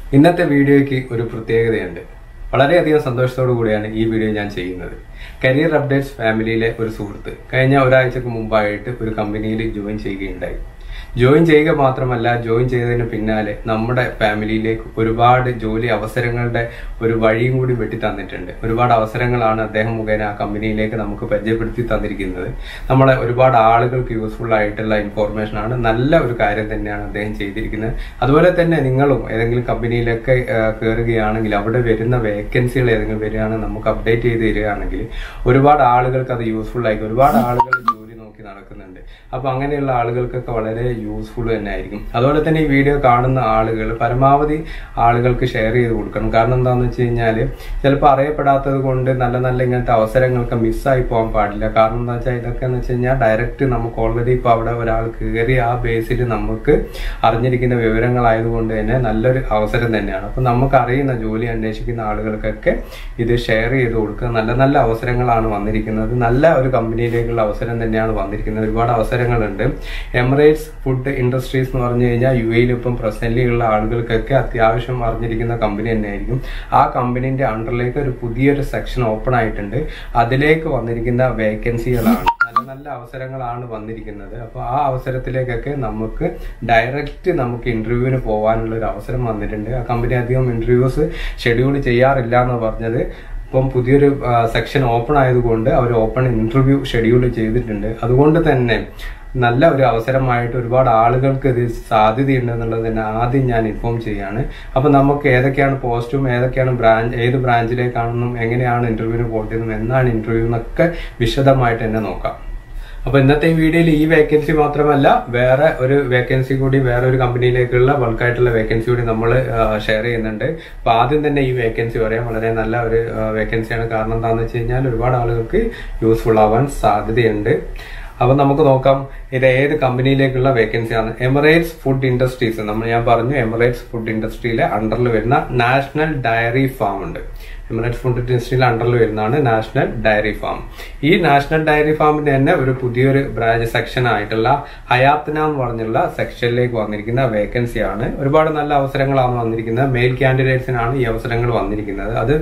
ഇന്നത്തെ വീഡിയോയ്ക്ക് ഒരു പ്രത്യേകതയുണ്ട് വളരെയധികം സന്തോഷത്തോടു കൂടിയാണ് ഈ വീഡിയോ ഞാൻ ചെയ്യുന്നത് കരിയർ അപ്ഡേറ്റ്സ് ഫാമിലിയിലെ ഒരു സുഹൃത്ത് കഴിഞ്ഞ ഒരാഴ്ചക്ക് മുമ്പായിട്ട് ഒരു കമ്പനിയിൽ ജോയിൻ ചെയ്യുകയുണ്ടായി ജോയിൻ ചെയ്യുക മാത്രമല്ല ജോയിൻ ചെയ്തതിന് പിന്നാലെ നമ്മുടെ ഫാമിലിയിലേക്ക് ഒരുപാട് ജോലി അവസരങ്ങളുടെ ഒരു വഴിയും കൂടി വെട്ടി തന്നിട്ടുണ്ട് ഒരുപാട് അവസരങ്ങളാണ് അദ്ദേഹം മുഖേന ആ കമ്പനിയിലേക്ക് നമുക്ക് പരിചയപ്പെടുത്തി തന്നിരിക്കുന്നത് നമ്മളെ ഒരുപാട് ആളുകൾക്ക് യൂസ്ഫുൾ ആയിട്ടുള്ള ഇൻഫോർമേഷൻ ആണ് നല്ല ഒരു കാര്യം തന്നെയാണ് അദ്ദേഹം ചെയ്തിരിക്കുന്നത് അതുപോലെ തന്നെ നിങ്ങളും ഏതെങ്കിലും കമ്പനിയിലൊക്കെ ആ, കയറുകയാണെങ്കിൽ അവിടെ വരുന്ന വേക്കൻസികൾ ഏതെങ്കിലും വരികയാണെങ്കിൽ നമുക്ക് അപ്ഡേറ്റ് ചെയ്ത് തരികയാണെങ്കിൽ ഒരുപാട് ആളുകൾക്ക് അത് യൂസ്ഫുൾ ആയിരിക്കും ഒരുപാട് ആളുകൾ ജോലി നോക്കി നടക്കുന്നുണ്ട് അപ്പൊ അങ്ങനെയുള്ള ആളുകൾക്കൊക്കെ വളരെ യൂസ്ഫുൾ തന്നെ ആയിരിക്കും അതുപോലെ തന്നെ ഈ വീഡിയോ കാണുന്ന ആളുകൾ പരമാവധി ആളുകൾക്ക് ഷെയർ ചെയ്ത് കൊടുക്കണം കാരണം എന്താണെന്ന് വെച്ച് കഴിഞ്ഞാൽ ചിലപ്പോൾ അറിയപ്പെടാത്തത് കൊണ്ട് നല്ല നല്ല ഇങ്ങനത്തെ അവസരങ്ങളൊക്കെ മിസ്സായി പോകാൻ പാടില്ല കാരണം എന്താ വെച്ചാൽ ഇതൊക്കെ എന്ന് വെച്ച് കഴിഞ്ഞാൽ ഡയറക്റ്റ് നമുക്ക് ഓൾറെഡി ഇപ്പോൾ അവിടെ ഒരാൾ കയറി ആ ബേസിൽ നമുക്ക് അറിഞ്ഞിരിക്കുന്ന വിവരങ്ങളായതുകൊണ്ട് തന്നെ നല്ലൊരു അവസരം തന്നെയാണ് അപ്പൊ നമുക്ക് അറിയുന്ന ജോലി അന്വേഷിക്കുന്ന ആളുകൾക്കൊക്കെ ഇത് ഷെയർ ചെയ്ത് കൊടുക്കുക നല്ല നല്ല അവസരങ്ങളാണ് വന്നിരിക്കുന്നത് നല്ല ഒരു കമ്പനിയിലേക്കുള്ള അവസരം തന്നെയാണ് വന്നിരിക്കുന്നത് ഒരുപാട് അവസരങ്ങളുണ്ട് എമിറേറ്റ്സ് ഫുഡ് ഇൻഡസ്ട്രീസ് എന്ന് പറഞ്ഞു കഴിഞ്ഞാൽ യു എയിൽ ഇപ്പം പ്രസന്റ്ലി ഉള്ള ആളുകൾക്കൊക്കെ അത്യാവശ്യം അറിഞ്ഞിരിക്കുന്ന കമ്പനി തന്നെയായിരിക്കും ആ കമ്പനീന്റെ അണ്ടറിലേക്ക് ഒരു പുതിയൊരു സെക്ഷൻ ഓപ്പൺ ആയിട്ടുണ്ട് അതിലേക്ക് വന്നിരിക്കുന്ന വേക്കൻസികളാണ് നല്ല നല്ല അവസരങ്ങളാണ് വന്നിരിക്കുന്നത് അപ്പോൾ ആ അവസരത്തിലേക്കൊക്കെ നമുക്ക് ഡയറക്റ്റ് നമുക്ക് ഇന്റർവ്യൂവിന് പോകാനുള്ള ഒരു അവസരം വന്നിട്ടുണ്ട് ആ കമ്പനി അധികം ഇന്റർവ്യൂസ് ഷെഡ്യൂൾ ചെയ്യാറില്ല എന്ന് പറഞ്ഞത് ഇപ്പം പുതിയൊരു സെക്ഷൻ ഓപ്പൺ ആയതുകൊണ്ട് അവർ ഓപ്പൺ ഇന്റർവ്യൂ ഷെഡ്യൂൾ ചെയ്തിട്ടുണ്ട് അതുകൊണ്ട് തന്നെ നല്ല ഒരു അവസരമായിട്ട് ഒരുപാട് ആളുകൾക്ക് ഇത് സാധ്യതയുണ്ട് എന്നുള്ളത് തന്നെ ആദ്യം ഞാൻ ഇൻഫോം ചെയ്യാണ് അപ്പൊ നമുക്ക് ഏതൊക്കെയാണ് പോസ്റ്റും ഏതൊക്കെയാണ് ബ്രാഞ്ച് ഏത് ബ്രാഞ്ചിലേക്കാണെന്നും എങ്ങനെയാണ് ഇന്റർവ്യൂവിന് പോകേണ്ടതെന്നും എന്നാണ് ഇന്റർവ്യൂ എന്നൊക്കെ വിശദമായിട്ട് തന്നെ നോക്കാം അപ്പൊ ഇന്നത്തെ ഈ വീഡിയോയിൽ ഈ വേക്കൻസി മാത്രമല്ല വേറെ ഒരു വേക്കൻസി കൂടി വേറെ ഒരു കമ്പനിയിലേക്കുള്ള ബൾക്കായിട്ടുള്ള വേക്കൻസി കൂടി നമ്മൾ ഷെയർ ചെയ്യുന്നുണ്ട് അപ്പൊ ആദ്യം തന്നെ ഈ വേക്കൻസി പറയാം വളരെ നല്ല ഒരു വേക്കൻസിയാണ് കാരണം എന്താണെന്ന് വെച്ച് കഴിഞ്ഞാൽ ഒരുപാട് ആളുകൾക്ക് യൂസ്ഫുൾ ആവാൻ സാധ്യതയുണ്ട് അപ്പൊ നമുക്ക് നോക്കാം ഇത് ഏത് കമ്പനിയിലേക്കുള്ള വേക്കൻസിയാണ് എമിറേറ്റ്സ് ഫുഡ് ഇൻഡസ്ട്രീസ് നമ്മൾ ഞാൻ പറഞ്ഞു എമിറേറ്റ്സ് ഫുഡ് ഇൻഡസ്ട്രിയിലെ അണ്ടറിൽ വരുന്ന നാഷണൽ ഡയറി ഫാം ഉണ്ട് എമിറേറ്റ്സ് ഫുഡ് ഇൻഡസ്ട്രിയിൽ അണ്ടറിൽ വരുന്നതാണ് നാഷണൽ ഡയറി ഫാം ഈ നാഷണൽ ഡയറി ഫാമിന്റെ തന്നെ ഒരു പുതിയൊരു ബ്രാഞ്ച് സെക്ഷൻ ആയിട്ടുള്ള ഹയാത്തന എന്ന് പറഞ്ഞുള്ള സെക്ഷനിലേക്ക് വന്നിരിക്കുന്ന വേക്കൻസിയാണ് ഒരുപാട് നല്ല അവസരങ്ങളാണ് വന്നിരിക്കുന്നത് മെയിൽ കാൻഡിഡേറ്റ്സിനാണ് ഈ അവസരങ്ങൾ വന്നിരിക്കുന്നത് അത്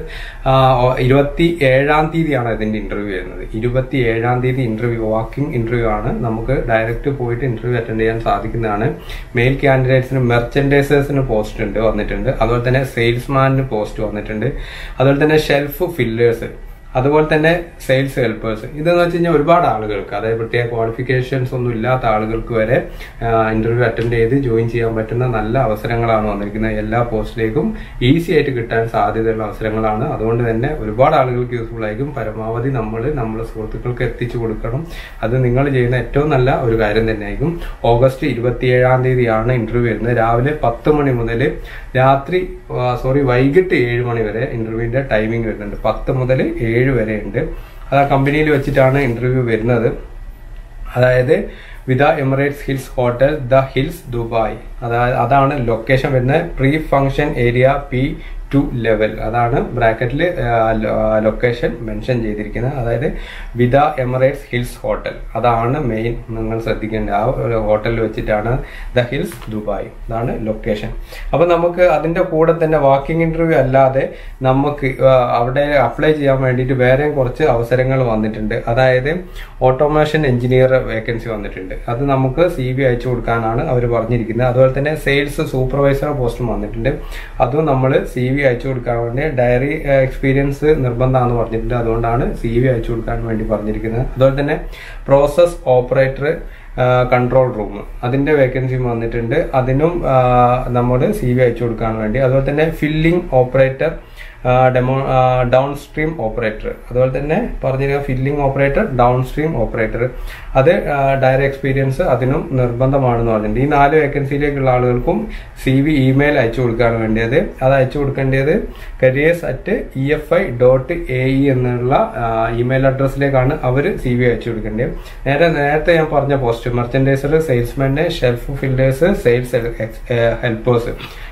ഇരുപത്തി ഏഴാം തീയതിയാണ് ഇതിന്റെ ഇന്റർവ്യൂ വരുന്നത് ഇരുപത്തി ഏഴാം തീയതി ഇന്റർവ്യൂ വാക്കിംഗ് ഇന്റർവ്യൂ ആണ് നമുക്ക് ഡയറക്റ്റ് പോയിട്ട് ഇന്റർവ്യൂ അറ്റൻഡ് ചെയ്യാൻ സാധിക്കുന്നതാണ് മെയിൽ കാൻഡിഡേറ്റ്സിന് മെർച്ചൻഡൈസേഴ്സിന് പോസ്റ്റ് ഉണ്ട് വന്നിട്ടുണ്ട് അതുപോലെ തന്നെ സെയിൽസ്മാനിന് പോസ്റ്റ് വന്നിട്ടുണ്ട് അതുപോലെ തന്നെ ഷെൽഫ് ഫില്ലേഴ്സ് അതുപോലെ തന്നെ സെയിൽസ് ഹെൽപ്പേഴ്സ് ഇതെന്ന് വെച്ച് കഴിഞ്ഞാൽ ഒരുപാട് ആളുകൾക്ക് അതായത് പ്രത്യേക ക്വാളിഫിക്കേഷൻസ് ഒന്നും ഇല്ലാത്ത ആളുകൾക്ക് വരെ ഇന്റർവ്യൂ അറ്റൻഡ് ചെയ്ത് ജോയിൻ ചെയ്യാൻ പറ്റുന്ന നല്ല അവസരങ്ങളാണ് വന്നിരിക്കുന്നത് എല്ലാ പോസ്റ്റിലേക്കും ഈസി ആയിട്ട് കിട്ടാൻ സാധ്യതയുള്ള അവസരങ്ങളാണ് അതുകൊണ്ട് തന്നെ ഒരുപാട് ആളുകൾക്ക് യൂസ്ഫുൾ ആയിരിക്കും പരമാവധി നമ്മൾ നമ്മുടെ സുഹൃത്തുക്കൾക്ക് എത്തിച്ചു കൊടുക്കണം അത് നിങ്ങൾ ചെയ്യുന്ന ഏറ്റവും നല്ല ഒരു കാര്യം തന്നെയായിരിക്കും ഓഗസ്റ്റ് ഇരുപത്തിയേഴാം തീയതിയാണ് ഇന്റർവ്യൂ വരുന്നത് രാവിലെ പത്ത് മണി മുതൽ രാത്രി സോറി വൈകിട്ട് ഏഴ് മണി വരെ ഇന്റർവ്യൂവിന്റെ ടൈമിംഗ് വരുന്നുണ്ട് പത്ത് മുതൽ ഏഴ് വരെ ഉണ്ട് അത് ആ കമ്പനിയിൽ വെച്ചിട്ടാണ് ഇന്റർവ്യൂ വരുന്നത് അതായത് with Emirates Hills hotel the Hills Dubai അതായത് അതാണ് ലൊക്കേഷൻ വരുന്നത് pre function area P two level അതാണ് ബ്രാക്കറ്റിൽ ലൊക്കേഷൻ മെൻഷൻ ചെയ്തിരിക്കുന്നത് അതായത് വിത എമിറേറ്റ്സ് ഹിൽസ് ഹോട്ടൽ അതാണ് മെയിൻ നിങ്ങൾ ശ്രദ്ധിക്കേണ്ടത് ആ ഒരു ഹോട്ടലിൽ വെച്ചിട്ടാണ് ദ ഹിൽസ് ദുബായ് അതാണ് ലൊക്കേഷൻ അപ്പൊ നമുക്ക് അതിന്റെ കൂടെ തന്നെ വാക്കിംഗ് ഇന്റർവ്യൂ അല്ലാതെ നമുക്ക് ആ, അവിടെ അപ്ലൈ ചെയ്യാൻ വേണ്ടിയിട്ട് വേറെയും കുറച്ച് അവസരങ്ങൾ വന്നിട്ടുണ്ട് അതായത് ഓട്ടോമേഷൻ എഞ്ചിനീയർ വേക്കൻസി വന്നിട്ടുണ്ട് അത് നമുക്ക് സി വി അയച്ചു കൊടുക്കാനാണ് അവർ പറഞ്ഞിരിക്കുന്നത് അതുപോലെ തന്നെ സെയിൽസ് സൂപ്പർവൈസർ പോസ്റ്റും വന്നിട്ടുണ്ട് അതും നമ്മൾ സി വി അയച്ചു കൊടുക്കാൻ വേണ്ടി ഡയറി എക്സ്പീരിയൻസ് നിർബന്ധമാണെന്ന് പറഞ്ഞിട്ടുണ്ട് അതുകൊണ്ടാണ് സി വി അയച്ചു കൊടുക്കാൻ വേണ്ടി പറഞ്ഞിരിക്കുന്നത് അതുപോലെ തന്നെ പ്രോസസ് ഓപ്പറേറ്റർ കൺട്രോൾ റൂം അതിന്റെ വേക്കൻസി വന്നിട്ടുണ്ട് അതിനും നമ്മൾ സി വി അയച്ചു കൊടുക്കാൻ വേണ്ടി അതുപോലെ തന്നെ filling operator demo downstream operator അതുപോലെ തന്നെ പറഞ്ഞിരിക്കുക filling operator downstream operator അത് ഡയറി എക്സ്പീരിയൻസ് അതിനും നിർബന്ധമാണെന്ന് പറഞ്ഞിട്ടുണ്ട് ഈ നാല് വേക്കൻസിയിലേക്കുള്ള ആളുകൾക്കും സി വി ഇമെയിൽ അയച്ചു കൊടുക്കാൻ വേണ്ടിയത് അത് അയച്ചു കൊടുക്കേണ്ടത് careers at E F I dot A E എന്നുള്ള ഇമെയിൽ അഡ്രസ്സിലേക്കാണ് അവർ സി വി അയച്ചു കൊടുക്കേണ്ടത് നേരെ നേരത്തെ ഞാൻ പറഞ്ഞ പോസ്റ്റ് മെർച്ചൻഡൈസർ സെയിൽസ്മാന് ഷെൽഫ് ഫിൽഡേഴ്സ് സെയിൽസ് ഹെൽപ്പേഴ്സ്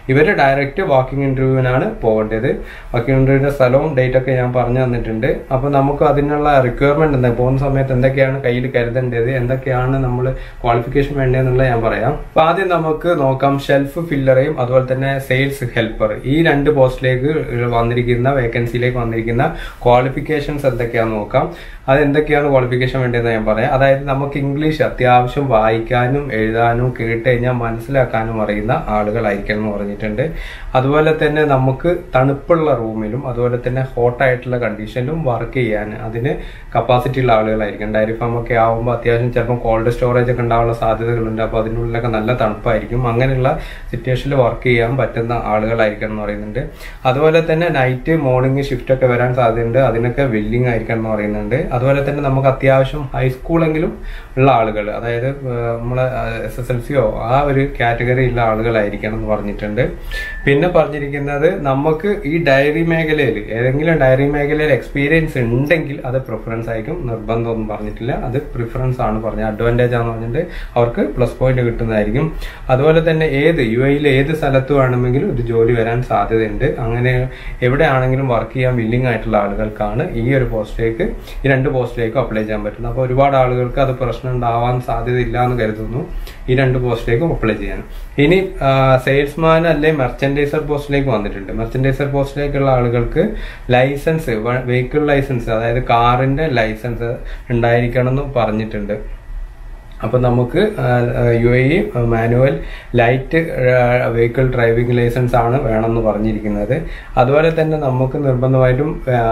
ഇവർ ഡയറക്റ്റ് വാക്കിംഗ് ഇന്റർവ്യൂവിനാണ് പോകേണ്ടത് വാക്കിംഗ് ഇന്റർവ്യൂവിന്റെ സ്ഥലവും ഡേറ്റ് ഒക്കെ ഞാൻ പറഞ്ഞു തന്നിട്ടുണ്ട് അപ്പൊ നമുക്ക് അതിനുള്ള റിക്വയർമെന്റ് എന്താ പോകുന്ന സമയത്ത് എന്തൊക്കെയാണ് കയ്യിൽ കരുതേണ്ടത് എന്തൊക്കെയാണ് നമ്മൾ ക്വാളിഫിക്കേഷൻ വേണ്ടതെന്നുള്ളത് ഞാൻ പറയാം അപ്പൊ ആദ്യം നമുക്ക് നോക്കാം ഷെൽഫ് ഫില്ലറേയും അതുപോലെ തന്നെ സെയിൽസ് ഹെൽപ്പർ ഈ രണ്ട് പോസ്റ്റിലേക്ക് വന്നിരിക്കുന്ന വേക്കൻസിയിലേക്ക് വന്നിരിക്കുന്ന ക്വാളിഫിക്കേഷൻസ് എന്തൊക്കെയാണെന്ന് നോക്കാം അത് എന്തൊക്കെയാണ് ക്വാളിഫിക്കേഷൻ വേണ്ടതെന്ന് ഞാൻ പറയാം അതായത് നമുക്ക് ഇംഗ്ലീഷ് അത്യാവശ്യം വായിക്കാനും എഴുതാനും കേട്ട് കഴിഞ്ഞാൽ മനസ്സിലാക്കാനും അറിയുന്ന ആളുകളായിരിക്കണം എന്ന് പറഞ്ഞിട്ടുണ്ട് അതുപോലെ തന്നെ നമുക്ക് തണുപ്പുള്ള റൂമിലും അതുപോലെ തന്നെ ഹോട്ടായിട്ടുള്ള കണ്ടീഷനിലും വർക്ക് ചെയ്യാൻ അതിന് കപ്പാസിറ്റി ഉള്ള ആളുകളായിരിക്കും ഡയറി ഫാം ഒക്കെ ആകുമ്പോൾ അത്യാവശ്യം ചിലപ്പോൾ കോൾഡ് സ്റ്റോറേജ് ഒക്കെ ഉണ്ടാവാനുള്ള സാധ്യതകളുണ്ട് അപ്പോൾ അതിനുള്ളിലൊക്കെ നല്ല തണുപ്പായിരിക്കും അങ്ങനെയുള്ള സിറ്റുവേഷനിൽ വർക്ക് ചെയ്യാൻ പറ്റുന്ന ആളുകളായിരിക്കണം എന്ന് പറയുന്നുണ്ട് അതുപോലെ തന്നെ നൈറ്റ് മോർണിംഗ് ഷിഫ്റ്റ് ഒക്കെ വരാൻ സാധ്യതയുണ്ട് അതിനൊക്കെ വെല്ലിംഗ് ആയിരിക്കണം എന്ന് പറയുന്നുണ്ട് അതുപോലെ തന്നെ നമുക്ക് അത്യാവശ്യം ഹൈസ്കൂളെങ്കിലും ഉള്ള ആളുകൾ അതായത് ഏഹ്, നമ്മളെ എസ് എസ് എൽ സിയോ ആ ഒരു കാറ്റഗറി ഉള്ള ആളുകളായിരിക്കണം എന്ന് പറഞ്ഞിട്ടുണ്ട് പിന്നെ പറഞ്ഞിരിക്കുന്നത് നമുക്ക് ഈ ഡയറി മേഖലയിൽ ഏതെങ്കിലും ഡയറി മേഖലയിൽ എക്സ്പീരിയൻസ് ഉണ്ടെങ്കിൽ അത് പ്രിഫറൻസ് ആയിരിക്കും നിർബന്ധമൊന്നും പറഞ്ഞിട്ടില്ല അത് പ്രിഫറൻസ് ആണ് പറഞ്ഞത് അഡ്വാൻറ്റേജ് ആണെന്ന് പറഞ്ഞിട്ട് അവർക്ക് പ്ലസ് പോയിന്റ് കിട്ടുന്നതായിരിക്കും അതുപോലെ തന്നെ ഏത് യു എയിൽ ഏത് സ്ഥലത്ത് വേണമെങ്കിലും ഒരു ജോലി വരാൻ സാധ്യതയുണ്ട് അങ്ങനെ എവിടെയാണെങ്കിലും വർക്ക് ചെയ്യാൻ വില്ലിംഗ് ആയിട്ടുള്ള ആളുകൾക്കാണ് ഈ ഒരു പോസ്റ്റിലേക്ക് ഈ രണ്ട് പോസ്റ്റിലേക്കും അപ്ലൈ ചെയ്യാൻ പറ്റുന്നത് അപ്പോൾ ഒരുപാട് ആളുകൾക്ക് അത് പ്രശ്നം ഉണ്ടാവാൻ സാധ്യതയില്ല എന്ന് കരുതുന്നു ഈ രണ്ട് പോസ്റ്റിലേക്കും അപ്ലൈ ചെയ്യാൻ ഇനി സെയിൽസ്മാൻ അല്ലെ മെർച്ചൻഡൈസർ പോസ്റ്റിലേക്ക് വന്നിട്ടുണ്ട് മെർച്ചൻഡൈസർ പോസ്റ്റിലേക്കുള്ള ആളുകൾക്ക് ലൈസൻസ് വെഹിക്കിൾ ലൈസൻസ് അതായത് കാറിന്റെ ലൈസൻസ് ഉണ്ടായിരിക്കണം എന്ന് പറഞ്ഞിട്ടുണ്ട് അപ്പൊ നമുക്ക് U A manual light vehicle driving licence ആണ് വേണമെന്ന് പറഞ്ഞിരിക്കുന്നത് അതുപോലെ തന്നെ നമുക്ക് നിർബന്ധമായിട്ടും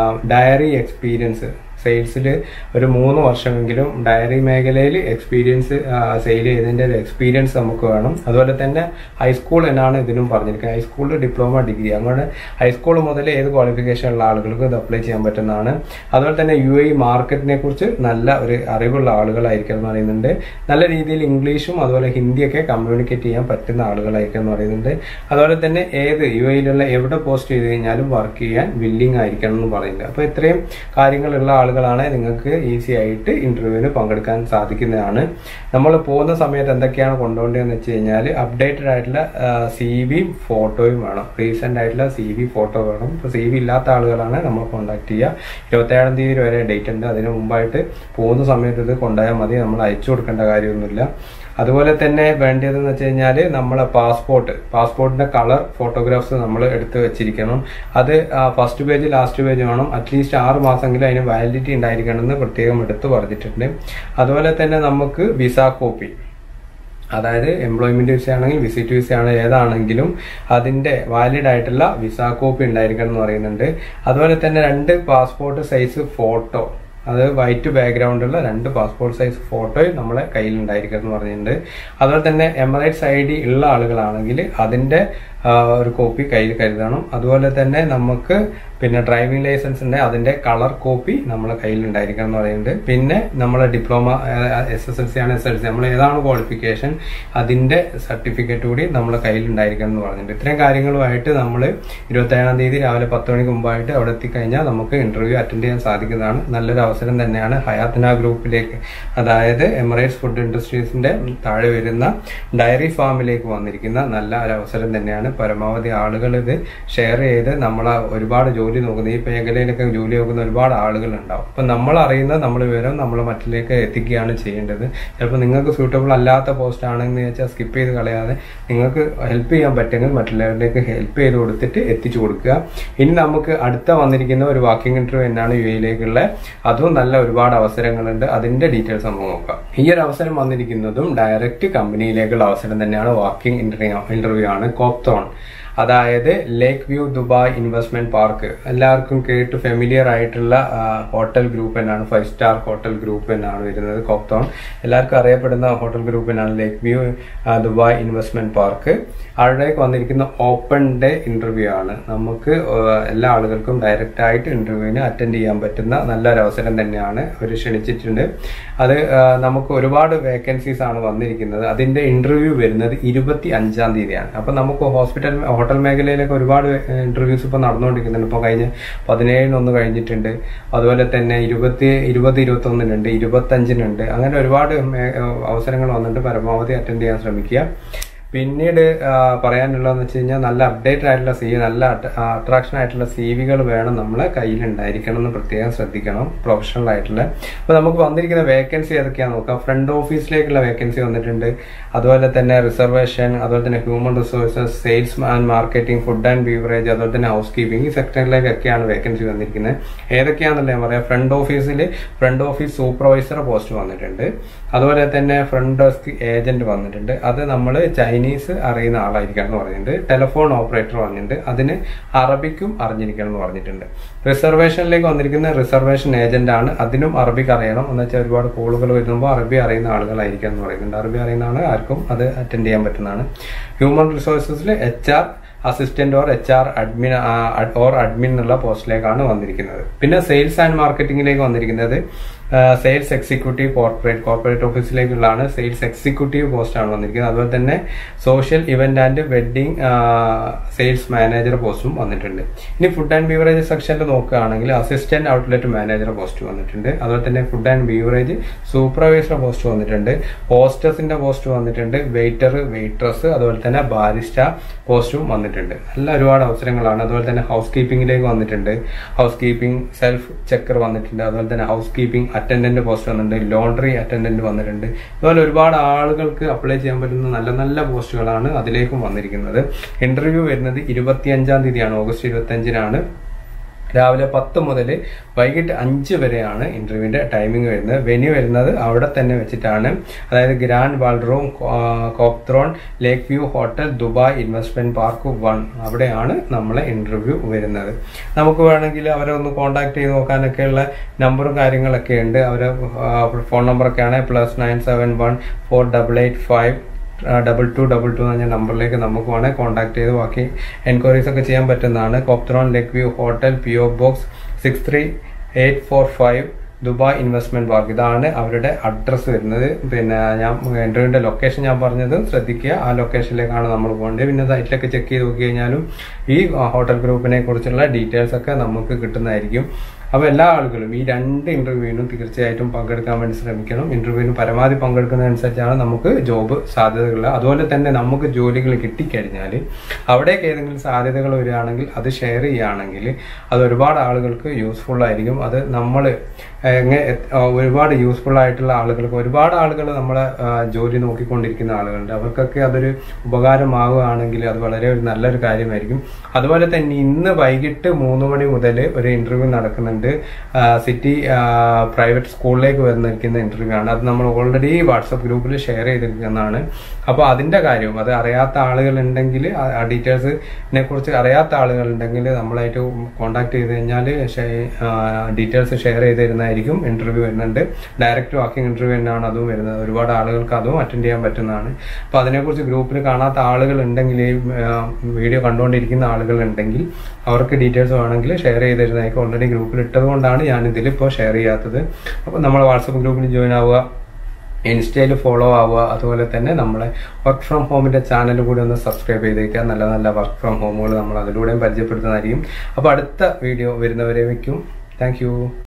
ഡയറി എക്സ്പീരിയൻസ് സെയിൽസിൽ ഒരു മൂന്ന് വർഷമെങ്കിലും ഡയറി മേഖലയിൽ എക്സ്പീരിയൻസ് സെയിൽ ചെയ്തതിൻ്റെ ഒരു എക്സ്പീരിയൻസ് നമുക്ക് വേണം അതുപോലെ തന്നെ ഹൈസ്കൂൾ എന്നാണ് ഇതിനും പറഞ്ഞിരിക്കുന്നത് ഹൈസ്കൂളിൽ ഡിപ്ലോമ ഡിഗ്രി അങ്ങനെ ഹൈസ്കൂൾ മുതൽ ഏത് ക്വാളിഫിക്കേഷൻ ഉള്ള ആളുകൾക്ക് ഇത് അപ്ലൈ ചെയ്യാൻ പറ്റുന്നതാണ് അതുപോലെ തന്നെ യു എ മാർക്കറ്റിനെ കുറിച്ച് നല്ല ഒരു അറിവുള്ള ആളുകളായിരിക്കണം എന്ന് പറയുന്നുണ്ട് നല്ല രീതിയിൽ ഇംഗ്ലീഷും അതുപോലെ ഹിന്ദിയൊക്കെ കമ്മ്യൂണിക്കേറ്റ് ചെയ്യാൻ പറ്റുന്ന ആളുകളായിരിക്കും എന്ന് പറയുന്നുണ്ട് അതുപോലെ തന്നെ ഏത് യു എയിലുള്ള എവിടെ പോസ്റ്റ് ചെയ്ത് കഴിഞ്ഞാലും വർക്ക് ചെയ്യാൻ വില്ലിംഗ് ആയിരിക്കണം എന്ന് പറയുന്നുണ്ട് അപ്പോൾ ഇത്രയും കാര്യങ്ങളുള്ള ആളുകളാണ് നിങ്ങൾക്ക് ഈസി ആയിട്ട് ഇന്റർവ്യൂവിന് പങ്കെടുക്കാൻ സാധിക്കുന്നതാണ് നമ്മൾ പോകുന്ന സമയത്ത് എന്തൊക്കെയാണ് കൊണ്ടുപോകേണ്ടതെന്ന് വെച്ച് കഴിഞ്ഞാൽ അപ്ഡേറ്റഡ് ആയിട്ടുള്ള സി വി ഫോട്ടോയും വേണം റീസെന്റ് ആയിട്ടുള്ള സി വി ഫോട്ടോ വേണം ഇപ്പോൾ സി വി ഇല്ലാത്ത ആളുകളാണ് നമ്മൾ കോൺടാക്ട് ചെയ്യുക ഇരുപത്തേഴാം തീയതി വരെ ഡേറ്റ് ഉണ്ട് അതിന് മുമ്പായിട്ട് പോകുന്ന സമയത്ത് ഇത് കൊണ്ടുപോയാൽ മതി നമ്മൾ അയച്ചു കൊടുക്കേണ്ട കാര്യമൊന്നുമില്ല അതുപോലെ തന്നെ വേണ്ടതെന്ന് വെച്ച് കഴിഞ്ഞാൽ നമ്മളെ പാസ്പോർട്ട് പാസ്പോർട്ടിന്റെ കളർ ഫോട്ടോഗ്രാഫ്സ് നമ്മൾ എടുത്ത് വെച്ചിരിക്കണം അത് ഫസ്റ്റ് പേജ് ലാസ്റ്റ് പേജ് വേണം അറ്റ്ലീസ്റ്റ് ആറ് മാസമെങ്കിലും അതിന് വാലിഡിറ്റി ഉണ്ടായിരിക്കണം എന്ന് പ്രത്യേകം എടുത്ത് പറഞ്ഞിട്ടുണ്ട് അതുപോലെ തന്നെ നമുക്ക് വിസ കോപ്പി അതായത് എംപ്ലോയ്മെന്റ് വിസ ആണെങ്കിൽ വിസിറ്റ് വിസ ആണ് ഏതാണെങ്കിലും അതിന്റെ വാലിഡ് ആയിട്ടുള്ള വിസ കോപ്പി ഉണ്ടായിരിക്കണം എന്ന് പറയുന്നുണ്ട് അതുപോലെ തന്നെ രണ്ട് പാസ്പോർട്ട് സൈസ് ഫോട്ടോ അത് വൈറ്റ് ബാക്ക്ഗ്രൗണ്ടുള്ള രണ്ട് പാസ്പോർട്ട് സൈസ് ഫോട്ടോയും നമ്മളെ കയ്യിൽ ഉണ്ടായിരിക്കണം എന്ന് പറഞ്ഞിട്ടുണ്ട് അതുപോലെ തന്നെ എമറേറ്റ്സ് ഐ ഡി ഉള്ള ആളുകളാണെങ്കിൽ അതിന്റെ ആ, ഒരു കോപ്പി കയ്യിൽ കരുതണം അതുപോലെ തന്നെ നമുക്ക് പിന്നെ ഡ്രൈവിംഗ് ലൈസൻസ് ഉണ്ട് അതിന്റെ കളർ കോപ്പി നമ്മളെ കയ്യിൽ ഉണ്ടായിരിക്കണം എന്ന് പറയുന്നുണ്ട് പിന്നെ നമ്മളെ diploma S S L C ആണ് എസ് എൽ സി നമ്മൾ ഏതാണ് ക്വാളിഫിക്കേഷൻ അതിന്റെ സർട്ടിഫിക്കറ്റ് കൂടി നമ്മളെ കയ്യിൽ ഉണ്ടായിരിക്കണം എന്ന് പറഞ്ഞിട്ടുണ്ട് ഇത്രയും കാര്യങ്ങളുമായിട്ട് നമ്മൾ ഇരുപത്തേഴാം തീയതി രാവിലെ പത്ത് മണിക്ക് മുമ്പായിട്ട് അവിടെ എത്തിക്കഴിഞ്ഞാൽ നമുക്ക് ഇന്റർവ്യൂ അറ്റൻഡ് ചെയ്യാൻ സാധിക്കുന്നതാണ് നല്ലൊരു അവസരം തന്നെയാണ് ഹയാത്തിന ഗ്രൂപ്പിലേക്ക് അതായത് എമറേറ്റ്സ് ഫുഡ് ഇൻഡസ്ട്രീസിന്റെ താഴെ വരുന്ന ഡയറി ഫാമിലേക്ക് വന്നിരിക്കുന്ന നല്ല ഒരു അവസരം തന്നെയാണ് പരമാവധി ആളുകൾ ഇത് ഷെയർ ചെയ്ത് നമ്മളെ ഒരുപാട് ജോലി നോക്കുന്ന ഈ മേഖലയിലൊക്കെ ജോലി നോക്കുന്ന ഒരുപാട് ആളുകൾ ഉണ്ടാവും അപ്പൊ നമ്മൾ അറിയുന്ന നമ്മൾ വിവരം നമ്മൾ മറ്റിലേക്ക് എത്തിക്കുകയാണ് ചെയ്യേണ്ടത് ചിലപ്പോൾ നിങ്ങൾക്ക് സൂട്ടബിൾ അല്ലാത്ത പോസ്റ്റ് ആണെന്ന് വെച്ചാൽ സ്കിപ്പ് ചെയ്ത് കളയാതെ നിങ്ങൾക്ക് ഹെൽപ്പ് ചെയ്യാൻ പറ്റുമെങ്കിൽ മറ്റുള്ളവരിലേക്ക് ഹെൽപ്പ് ചെയ്ത് കൊടുത്തിട്ട് എത്തിച്ചു കൊടുക്കുക ഇനി നമുക്ക് അടുത്ത വന്നിരിക്കുന്ന ഒരു വാക്കിംഗ് ഇന്റർവ്യൂ എന്നാണ് യു എയിലേക്കുള്ള അതും നല്ല ഒരുപാട് അവസരങ്ങളുണ്ട് അതിന്റെ ഡീറ്റെയിൽസ് നമുക്ക് നോക്കാം ഈ ഒരു അവസരം വന്നിരിക്കുന്നതും ഡയറക്റ്റ് കമ്പനിയിലേക്കുള്ള അവസരം തന്നെയാണ് വാക്കിംഗ് ഇന്റർവ്യൂ ഇന്റർവ്യൂ ആണ് കോപ്തോൺ അതായത് lake view Dubai investment park എല്ലാവർക്കും കേട്ട് ഫെമിലിയർ ആയിട്ടുള്ള ആ, ഹോട്ടൽ ഗ്രൂപ്പ് എന്നാണ് ഫൈവ് സ്റ്റാർ ഹോട്ടൽ ഗ്രൂപ്പ് എന്നാണ് വരുന്നത് കോപ്തോൺ എല്ലാവർക്കും അറിയപ്പെടുന്ന ഹോട്ടൽ ഗ്രൂപ്പ് എന്നാണ് ലേക്ക് വ്യൂ ആ, ദുബായ് ഇൻവെസ്റ്റ്മെന്റ് പാർക്ക് അവിടേക്ക് വന്നിരിക്കുന്ന ഓപ്പൺ ഡേ ഇന്റർവ്യൂ ആണ് നമുക്ക് ആ, എല്ലാ ആളുകൾക്കും ഡയറക്റ്റ് ആയിട്ട് ഇന്റർവ്യൂവിന് അറ്റൻഡ് ചെയ്യാൻ പറ്റുന്ന നല്ലൊരു അവസരം തന്നെയാണ് അവർ ക്ഷണിച്ചിട്ടുണ്ട് അത് ആ, നമുക്ക് ഒരുപാട് വേക്കൻസീസ് ആണ് വന്നിരിക്കുന്നത് അതിന്റെ ഇന്റർവ്യൂ വരുന്നത് ഇരുപത്തി അഞ്ചാം തീയതിയാണ് അപ്പൊ നമുക്ക് ഹോസ്പിറ്റൽ ഹോട്ടൽ മേഖലയിലൊക്കെ ഒരുപാട് ഇന്റർവ്യൂസ് ഇപ്പൊ നടന്നുകൊണ്ടിരിക്കുന്നുണ്ട് ഇപ്പൊ കഴിഞ്ഞ പതിനേഴിനൊന്ന് കഴിഞ്ഞിട്ടുണ്ട് അതുപോലെ തന്നെ ഇരുപത്തി ഇരുപത് ഇരുപത്തി ഒന്നിനുണ്ട് ഇരുപത്തി അഞ്ചിനുണ്ട് അങ്ങനെ ഒരുപാട് മേ- അവസരങ്ങൾ വന്നിട്ട് പരമാവധി അറ്റൻഡ് ചെയ്യാൻ ശ്രമിക്കുക പിന്നീട് ആ, പറയാനുള്ളതെന്ന് വെച്ച് കഴിഞ്ഞാൽ നല്ല അപ്ഡേറ്റ് ആയിട്ടുള്ള സി നല്ല അട്രാക്ഷൻ ആയിട്ടുള്ള സി വികൾ വേണം നമ്മളെ കയ്യിൽ ഉണ്ടായിരിക്കണം എന്ന് പ്രത്യേകം ശ്രദ്ധിക്കണം പ്രൊഫഷണൽ ആയിട്ടുള്ള അപ്പോൾ നമുക്ക് വന്നിരിക്കുന്ന വേക്കൻസി ഏതൊക്കെയാണെന്ന് നോക്കാം ഫ്രണ്ട് ഓഫീസിലേക്കുള്ള വേക്കൻസി വന്നിട്ടുണ്ട് അതുപോലെ തന്നെ റിസർവേഷൻ അതുപോലെ തന്നെ human resources sales and marketing food and beverage അതുപോലെ തന്നെ ഹൗസ് കീപ്പിംഗ് ഈ സെക്ടറിലേക്കൊക്കെയാണ് വേക്കൻസി വന്നിരിക്കുന്നത് ഏതൊക്കെയാണെന്നല്ല ഞാൻ പറയാം ഫ്രണ്ട് ഓഫീസിൽ ഫ്രണ്ട് ഓഫീസ് സൂപ്പർവൈസർ പോസ്റ്റ് വന്നിട്ടുണ്ട് അതുപോലെ തന്നെ ഫ്രണ്ട് ഡെസ്ക് ഏജന്റ് വന്നിട്ടുണ്ട് അത് നമ്മൾ ചൈനീസ് അറിയുന്ന ആളായിരിക്കണം എന്ന് പറഞ്ഞിട്ടുണ്ട് ടെലിഫോൺ ഓപ്പറേറ്റർ വന്നിട്ടുണ്ട് അതിന് അറബിക്കും അറിഞ്ഞിരിക്കണം എന്ന് പറഞ്ഞിട്ടുണ്ട് റിസർവേഷനിലേക്ക് വന്നിരിക്കുന്ന റിസർവേഷൻ ഏജന്റ് ആണ് അതിനും അറബിക്ക് അറിയണം എന്ന് വെച്ചാൽ ഒരുപാട് കോളുകൾ വരുമ്പോൾ അറബി അറിയുന്ന ആളുകളായിരിക്കണം എന്ന് പറയുന്നുണ്ട് അറബി അറിയുന്ന ആൾ ആർക്കും അത് അറ്റൻഡ് ചെയ്യാൻ പറ്റുന്നതാണ് ഹ്യൂമൻ റിസോഴ്സസിൽ H R assistant or H R admin or admin എന്നുള്ള പോസ്റ്റിലേക്കാണ് വന്നിരിക്കുന്നത് പിന്നെ സെയിൽസ് ആൻഡ് മാർക്കറ്റിംഗിലേക്ക് വന്നിരിക്കുന്നത് സെയിൽസ് എക്സിക്യൂട്ടീവ് കോർപ്പറേറ്റ് കോർപ്പറേറ്റ് ഓഫീസിലേക്കുള്ളതാണ് സെയിൽസ് എക്സിക്യൂട്ടീവ് പോസ്റ്റാണ് വന്നിരിക്കുന്നത് അതുപോലെ തന്നെ social event and wedding sales manager പോസ്റ്റും വന്നിട്ടുണ്ട് ഇനി ഫുഡ് ആൻഡ് ബീവറേജ് സെക്ഷനിൽ നോക്കുകയാണെങ്കിൽ അസിസ്റ്റന്റ് ഔട്ട്ലെറ്റ് മാനേജർ പോസ്റ്റ് വന്നിട്ടുണ്ട് അതുപോലെ തന്നെ food and beverage supervisor post വന്നിട്ടുണ്ട് ഹോസ്റ്റസിന്റെ പോസ്റ്റ് വന്നിട്ടുണ്ട് വെയിറ്റർ വെയിട്രസ് അതുപോലെ തന്നെ ബാരിസ്റ്റ പോസ്റ്റും വന്നിട്ടുണ്ട് നല്ല ഒരുപാട് അവസരങ്ങളാണ് അതുപോലെ തന്നെ ഹൗസ് കീപ്പിംഗിലേക്ക് വന്നിട്ടുണ്ട് ഹൗസ് കീപ്പിംഗ് സെൽഫ് ചെക്കർ വന്നിട്ടുണ്ട് അതുപോലെ തന്നെ ഹൗസ് കീപ്പിംഗ് അറ്റൻഡന്റ് പോസ്റ്റ് വന്നിട്ടുണ്ട് ലോണ്ടറി അറ്റൻഡന്റ് വന്നിട്ടുണ്ട് അതുപോലെ ഒരുപാട് ആളുകൾക്ക് അപ്ലൈ ചെയ്യാൻ പറ്റുന്ന നല്ല നല്ല പോസ്റ്റുകളാണ് അതിലേക്കും വന്നിരിക്കുന്നത് ഇന്റർവ്യൂ വരുന്നത് ഇരുപത്തിയഞ്ചാം തീയതിയാണ് ഓഗസ്റ്റ് ഇരുപത്തി അഞ്ചിനാണ് രാവിലെ പത്ത് മുതൽ വൈകിട്ട് അഞ്ച് വരെയാണ് ഇന്റർവ്യൂവിന്റെ ടൈമിംഗ് വരുന്നത് വെന്യൂ വരുന്നത് അവിടെ തന്നെ വെച്ചിട്ടാണ് അതായത് ഗ്രാൻഡ് വാൾഡ്രോം Copthorne lake view hotel Dubai investment park one അവിടെയാണ് നമ്മളെ ഇന്റർവ്യൂ വരുന്നത് നമുക്ക് വേണമെങ്കിൽ അവരെ ഒന്ന് കോൺടാക്ട് ചെയ്ത് നോക്കാനൊക്കെയുള്ള നമ്പറും കാര്യങ്ങളൊക്കെ ഉണ്ട് അവരെ ഫോൺ നമ്പറൊക്കെയാണ് plus nine seven one four double eight five double two double two എന്ന് പറഞ്ഞ നമ്പറിലേക്ക് നമുക്ക് വേണേൽ കോൺടാക്ട് ചെയ്ത് ബാക്കി എൻക്വയറീസ് ഒക്കെ ചെയ്യാൻ പറ്റുന്നതാണ് Copthorne lake view hotel P O box six three eight four five Dubai investment park ഇതാണ് അവരുടെ അഡ്രസ്സ് വരുന്നത് പിന്നെ ഞാൻ ഇന്റർവ്യൂവിന്റെ ലൊക്കേഷൻ ഞാൻ പറഞ്ഞത് ശ്രദ്ധിക്കുക ആ ലൊക്കേഷനിലേക്കാണ് നമ്മൾ പോകേണ്ടത് പിന്നെ സൈറ്റിലൊക്കെ ചെക്ക് ചെയ്ത് നോക്കി കഴിഞ്ഞാലും ഈ ഹോട്ടൽ ഗ്രൂപ്പിനെ കുറിച്ചുള്ള ഡീറ്റെയിൽസ് ഒക്കെ നമുക്ക് കിട്ടുന്നതായിരിക്കും അപ്പോൾ എല്ലാ ആളുകളും ഈ രണ്ട് ഇന്റർവ്യൂവിനും തീർച്ചയായിട്ടും പങ്കെടുക്കാൻ വേണ്ടി ശ്രമിക്കണം ഇന്റർവ്യൂവിന് പരമാവധി പങ്കെടുക്കുന്നതനുസരിച്ചാണ് നമുക്ക് ജോബ് സാധ്യതകൾ അതുപോലെ തന്നെ നമുക്ക് ജോലികൾ കിട്ടിക്കഴിഞ്ഞാൽ അവിടേക്ക് ഏതെങ്കിലും സാധ്യതകൾ വരികയാണെങ്കിൽ അത് ഷെയർ ചെയ്യുകയാണെങ്കിൽ അത് ഒരുപാട് ആളുകൾക്ക് യൂസ്ഫുൾ ആയിരിക്കും അത് നമ്മൾ എങ്ങനെ ഒരുപാട് യൂസ്ഫുൾ ആയിട്ടുള്ള ആളുകൾക്ക് ഒരുപാട് ആളുകൾ നമ്മളെ ആ, ജോലി നോക്കിക്കൊണ്ടിരിക്കുന്ന ആളുകളുണ്ട് അവർക്കൊക്കെ അതൊരു ഉപകാരമാവുകയാണെങ്കിൽ അത് വളരെ ഒരു നല്ലൊരു കാര്യമായിരിക്കും അതുപോലെ തന്നെ ഇന്ന് വൈകിട്ട് മൂന്ന് മണി മുതൽ ഒരു ഇന്റർവ്യൂ നടക്കുന്നുണ്ട് ആ, സിറ്റി ആ, പ്രൈവറ്റ് സ്കൂളിലേക്ക് വന്നിരിക്കുന്ന ഇന്റർവ്യൂ ആണ് അത് നമ്മൾ ഓൾറെഡി വാട്സപ്പ് ഗ്രൂപ്പിൽ ഷെയർ ചെയ്തിരിക്കുന്നതാണ് അപ്പോൾ അതിന്റെ കാര്യം അത് അറിയാത്ത ആളുകൾ ഉണ്ടെങ്കിൽ ആ ഡീറ്റെയിൽസിനെ കുറിച്ച് അറിയാത്ത ആളുകൾ ഉണ്ടെങ്കിൽ നമ്മളായിട്ട് കോൺടാക്ട് ചെയ്ത് കഴിഞ്ഞാൽ ഡീറ്റെയിൽസ് ഷെയർ ചെയ്ത് തരുന്നതായിരിക്കും ഇന്റർവ്യൂ വരുന്നുണ്ട് ഡയറക്റ്റ് വാക്കിംഗ് ഇന്റർവ്യൂ തന്നെയാണ് അതും വരുന്നത് ഒരുപാട് ആളുകൾക്ക് അതും അറ്റൻഡ് ചെയ്യാൻ പറ്റുന്നതാണ് അപ്പോൾ അതിനെക്കുറിച്ച് ഗ്രൂപ്പിൽ കാണാത്ത ആളുകൾ ഉണ്ടെങ്കിൽ ഈ വീഡിയോ കണ്ടുകൊണ്ടിരിക്കുന്ന ആളുകൾ ഉണ്ടെങ്കിൽ അവർക്ക് ഡീറ്റെയിൽസ് വേണമെങ്കിൽ ഷെയർ ചെയ്ത് തരുന്നതായിരിക്കും ഓൾറെഡി ഗ്രൂപ്പിൽ ഇട്ടത് കൊണ്ടാണ് ഞാൻ ഇതിൽ ഇപ്പോൾ ഷെയർ ചെയ്യാത്തത് അപ്പോൾ നമ്മൾ വാട്സപ്പ് ഗ്രൂപ്പിൽ ജോയിൻ ആവുക ഇൻസ്റ്റയിൽ ഫോളോ ആവുക അതുപോലെ തന്നെ നമ്മളെ വർക്ക് ഫ്രം ഹോമിന്റെ ചാനൽ കൂടി ഒന്ന് സബ്സ്ക്രൈബ് ചെയ്തേക്കുക നല്ല നല്ല വർക്ക് ഫ്രം ഹോമുകൾ നമ്മൾ അതിലൂടെയും പരിചയപ്പെടുത്തുന്നതായിരിക്കും അപ്പോൾ അടുത്ത വീഡിയോ വരുന്നവരെ വയ്ക്കും താങ്ക്